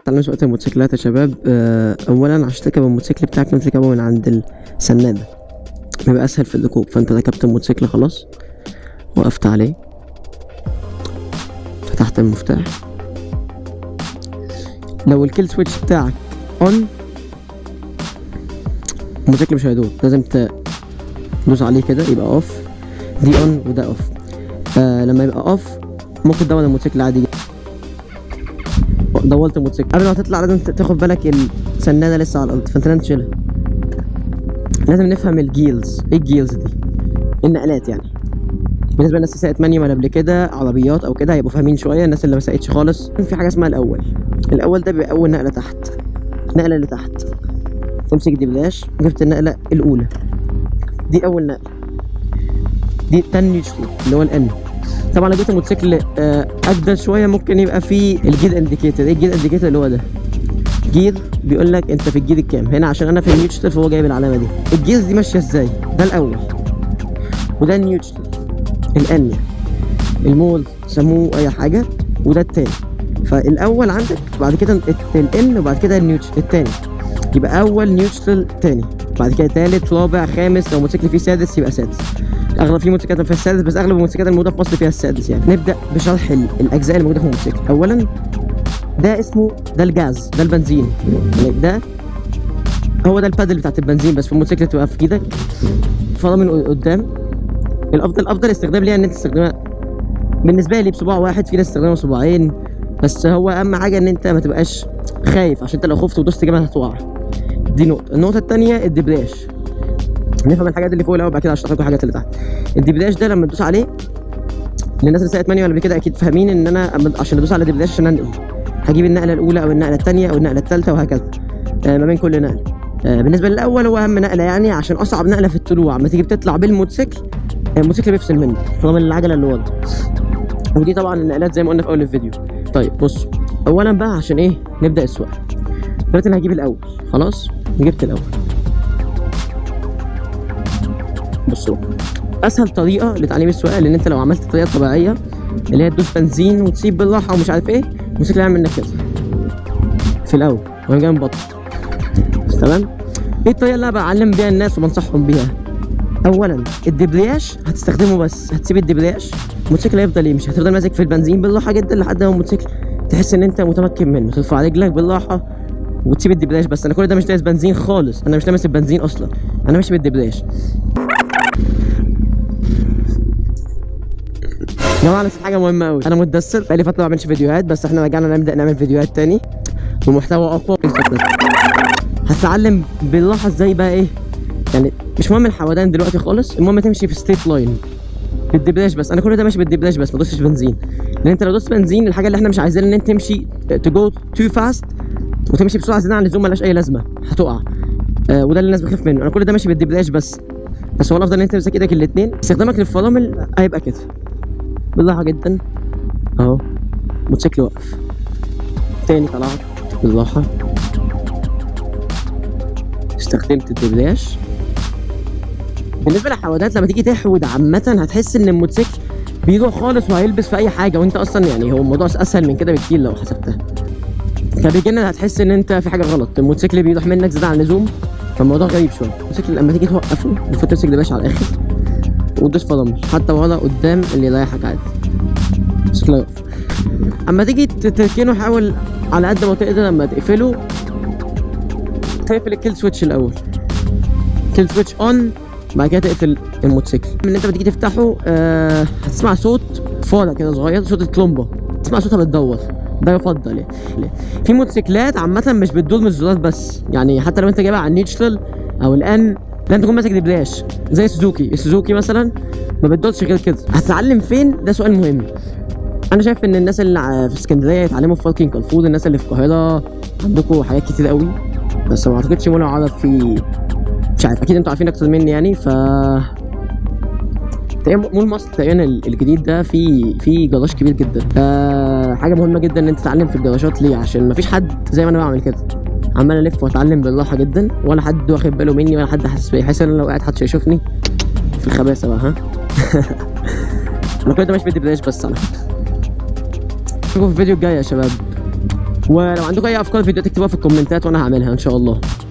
تعلم سواقة الموتوسيكلات يا شباب آه، اولا عشان تركب الموتوسيكل بتاعك لازم تركبه من عند السنادة بيبقى اسهل في الركوب فانت ركبت الموتوسيكل خلاص وقفت عليه فتحت المفتاح لو الكيل سويتش بتاعك اون الموتوسيكل مش هيدور لازم تدوس عليه كده يبقى اوف دي اون وده اوف آه لما يبقى اوف ممكن تدور الموتوسيكل عادي جدا دورت الموتوسيكل قبل ما تطلع لازم ت- تاخد بالك السناده لسه على الارض فانت لازم تشيلها لازم نفهم الجيلز ايه الجيلز دي النقلات يعني بالنسبه للناس اللي ساقت مانيوال قبل كده عربيات او كده هيبقوا فاهمين شويه الناس اللي ما ساقتش خالص في حاجه اسمها الاول الاول ده بيبقى اول نقله تحت النقله اللي تحت تمسك دي بلاش جبت النقله الاولى دي اول نقله دي تاني نيوترال اللي هو الان طبعا لو جبت موتوسيكل آه، اجدد شويه ممكن يبقى فيه الجير انديكيتور ايه الجير انديكيتور اللي هو ده جير بيقول لك انت في الجير الكام هنا عشان انا في النيوترال فهو جايب العلامه دي الجيرز دي ماشيه ازاي ده الاول وده النيوترال الان يعني المول سموه اي حاجه وده التاني فالاول عندك بعد كده الان وبعد كده النيوترال التاني يبقى اول نيوترال تاني بعد كده تالت رابع خامس لو موتوسيكل فيه سادس يبقى سادس اغلب في موتوسيكلات فيها السادس بس اغلب الموتوسيكلات الموجوده في مصر فيها السادس يعني نبدا بشرح ال- الاجزاء اللي موجوده في الموتوسيكل اولا ده اسمه ده الجاز ده البنزين يعني ده هو ده البادل بتاعت البنزين بس في الموتوسيكل تبقى في ايدك فرامل قدام الافضل افضل استخدام ليها ان انت تستخدمها بالنسبه لي بصباع واحد في ناس تستخدمها صباعين بس هو اهم حاجه ان انت ما تبقاش خايف عشان انت لو خفت ودوست جامد هتقع دي نقطه النقطه الثانيه الدبرياج نفهم الحاجات اللي فوق الاول بعد كده هشرح لكم الحاجات اللي تحت الدبرياج ده لما تدوس عليه للناس اللي ساقت مانيوال قبل كده اكيد فاهمين ان انا أما- عشان ادوس على الدبرياج عشان انقل هجيب النقله الاولى او النقله الثانيه او النقله الثالثه وهكذا آه ما بين كل نقله آه بالنسبه للاول هو اهم نقله يعني عشان اصعب نقله في الطلوع اما تيجي بتطلع بالموتوسيكل آه، الموتوسيكل بيفصل منك فرامل العجله اللي ورا ودي طبعا النقلات زي ما قلنا في اول الفيديو طيب بصوا اولا بقى عشان ايه نبدا السواقه دلوقتي انا هجيب الاول خلاص جبت الاول بصوا اسهل طريقه لتعليم السواقه لان انت لو عملت الطريقه الطبيعيه اللي هي تدوس بنزين وتسيب بالراحه ومش عارف ايه الموتوسيكل هيعمل منك كده في الاول وانا جاي مبطل تمام ايه الطريقه اللي انا بعلم بيها الناس وبنصحهم بيها اولا الدبرياج هتستخدمه بس هتسيب الدبرياج الموتوسيكل هيفضل يمشي هتفضل ماسك في البنزين بالراحه جدا لحد ما الموتوسيكل تحس ان انت متمكن منه ترفع رجلك بالراحه وتسيب الدبرياج بس انا كل ده مش دايس بنزين خالص انا مش لامس البنزين اصلا انا ماشي بالدبرياج يا جماعه نسيت حاجه مهمه قوي انا متدثر بقالي فتره ما بعملش فيديوهات بس احنا رجعنا نبدا نعمل فيديوهات تاني بمحتوى اقوى هتتعلم بالراحه ازاي بقى ايه يعني مش مهم الحودان دلوقتي خالص المهم تمشي في ستيت لاين بالدبلاش بس انا كل ده ماشي بالدبلاش بس ما دوستش بنزين لان انت لو دوست بنزين الحاجه اللي احنا مش عايزين ان انت تمشي تو تو فاست وتمشي بسرعه زياده عن اللزوم ملهاش اي لازمه هتقع آه وده اللي الناس بتخاف منه انا كل ده ماشي بالدبلاش بس بس هو الافضل ان انت تمسك ايدك الاثنين استخدامك للفرامل هيبقى كده بالراحه جدا اهو موتوسيكل واقف تاني طلعت بالراحه استخدمت الدبلاش بالنسبه للحوادات لما تيجي تحود عامه هتحس ان الموتوسيكل بيروح خالص وهيلبس في اي حاجه وانت اصلا يعني هو الموضوع اسهل من كده بكتير لو حسبتها كبيجنر هتحس ان انت في حاجه غلط الموتوسيكل بيروح منك زياده عن اللزوم فالموضوع غريب شويه الموتوسيكل لما تيجي توقفه المفروض تمسك دباش على الاخر وتدوس فرامل حتى ورا قدام اللي يريحك عادي الموتوسيكل هيقف اما تيجي تركنه حاول على قد ما تقدر لما تقفله تقفل الكيل سويتش الاول كيل سويتش اون بعد كده تقفل الموتوسيكل من انت بتيجي تفتحه آه هتسمع صوت فاره كده صغير صوت الكلومبه تسمع صوتها بتدور ده يفضل يعني في موتوسيكلات عامه مش بتدور من الزرار بس يعني حتى لو انت جايبها على النيوترال او الان لازم تكون ماسك دبلاش زي سوزوكي السوزوكي مثلا ما بتدورش غير كده هتتعلم فين ده سؤال مهم انا شايف ان الناس اللي ع- في اسكندريه يتعلموا في فالكين كالفود الناس اللي في القاهره عندكم حاجات كتير قوي بس ما اعتقدش مول العرب في مش عارف اكيد انتوا عارفين اكتر مني يعني ف تقريبا مول مصر تقريبا ال- الجديد ده في في جراج كبير جدا آه حاجه مهمه جدا ان انت تتعلم في الجراجات ليه عشان مفيش حد زي ما انا بعمل كده عمال الف واتعلم بالراحه جدا ولا حد واخد باله مني ولا حد حاسس بيا حاسس ان أنا لو قاعد حد هيشوفني في الخباثه بقى ها انا كل ده ماشي فيديو بلاش بس على فكره اشوفكم في الفيديو الجاي يا شباب ولو عندكم اي افكار فيديوهات اكتبوها في الكومنتات وانا هعملها ان شاء الله